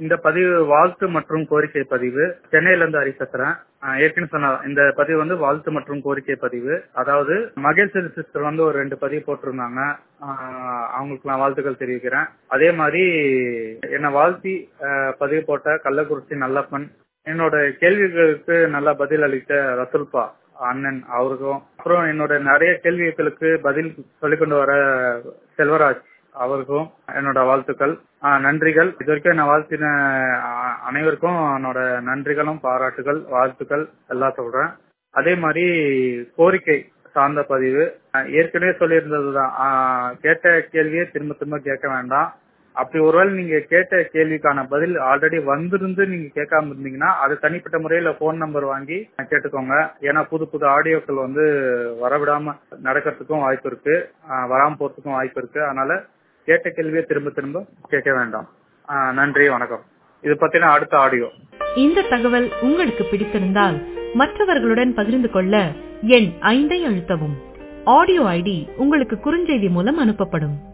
இந்த பதிவு வாழ்த்து மற்றும் கோரிக்கை பதிவு சென்னையில இருந்து ஹரி பேசுறேன் ஆஹ் ஏற்கனவே சொன்ன இந்த பதிவு வந்து வாழ்த்து மற்றும் கோரிக்கை பதிவு அதாவது மகேஸ்வரி சிஸ்டர் வந்து ஒரு ரெண்டு பதிவு போட்டிருந்தாங்க ஆஹ் அவங்களுக்கு நான் வாழ்த்துக்கள் தெரிவிக்கிறேன் அதே மாதிரி என்னை வாழ்த்தி ஆஹ் பதிவு போட்ட கள்ளக்குறிச்சி நல்லப்பன் என்னோட கேள்விகளுக்கு நல்லா பதில் அளித்த ரசுல்பா அண்ணன் அவருக்கும் அப்புறம் என்னோட நிறைய கேள்விகளுக்கு பதில் சொல்லிக் கொண்டு வர செல்வராஜ் அவருக்கும் என்னோட வாழ்த்துக்கள் ஆஹ் நன்றிகள் இது வரைக்கும் என்ன வாழ்த்தின ஆஹ் அனைவருக்கும் என்னோட நன்றிகளும் பாராட்டுகள் வாழ்த்துக்கள் எல்லாம் சொல்றேன் அதே மாதிரி கோரிக்கை சார்ந்த பதிவு ஆஹ் ஏற்கனவே சொல்லியிருந்ததுதான் ஆஹ் கேட்ட கேள்வியை திரும்ப திரும்ப கேட்க வேண்டாம் அப்படி ஒருவேளை நீங்க கேட்ட கேள்விக்கான பதில் ஆல்ரெடி வந்திருந்து நீங்க கேட்காம இருந்தீங்கன்னா அது தனிப்பட்ட முறையில போன் நம்பர் வாங்கி கேட்டுக்கோங்க ஏன்னா புது புது ஆடியோக்கள் வந்து வரவிடாம நடக்கிறதுக்கும் வாய்ப்பு இருக்கு ஆஹ் வராம போறதுக்கும் வாய்ப்பு இருக்கு அதனால கேட்ட கேள்வியை திரும்ப திரும்ப கேட்க வேண்டாம் ஆஹ் நன்றி வணக்கம் இது பத்தின அடுத்த ஆடியோ இந்த தகவல் உங்களுக்கு பிடித்திருந்தால் மற்றவர்களுடன் பகிர்ந்து கொள்ள எண் ஐந்தை அழுத்தவும் ஆடியோ ஐடி உங்களுக்கு குறுஞ்செய்தி மூலம் அனுப்பப்படும்